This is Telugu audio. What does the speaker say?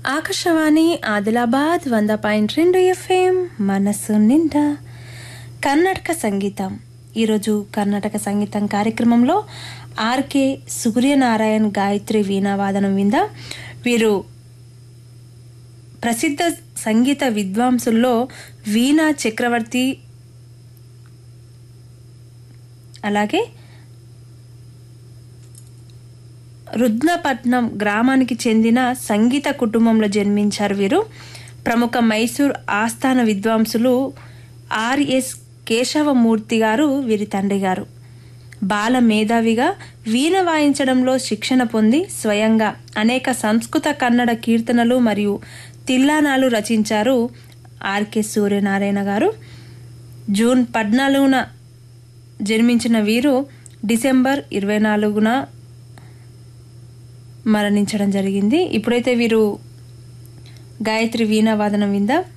ఆకాశవాణి ఆదిలాబాద్ వంద పాయింట్ రెండు ఎఫ్ఎం మనసు నిండా కర్ణాటక సంగీతం ఈరోజు కర్ణాటక సంగీతం కార్యక్రమంలో ఆర్కే సూర్యనారాయణ్ గాయత్రి వీణావాదనం విందా వీరు ప్రసిద్ధ సంగీత విద్వాంసుల్లో వీణా చక్రవర్తి అలాగే రుద్నపట్నం గ్రామానికి చెందిన సంగీత కుటుంబంలో జన్మించారు వీరు ప్రముఖ మైసూర్ ఆస్థాన విద్వాంసులు ఆర్ఎస్ కేశవమూర్తి గారు వీరి తండ్రి గారు బాల మేధావిగా వీణ వాయించడంలో శిక్షణ పొంది స్వయంగా అనేక సంస్కృత కన్నడ కీర్తనలు మరియు తిల్లానాలు రచించారు ఆర్కే సూర్యనారాయణ గారు జూన్ పద్నాలుగున జన్మించిన వీరు డిసెంబర్ ఇరవై నాలుగున మరణించడం జరిగింది ఇప్పుడైతే వీరు గాయత్రి వీణావాదనం విందా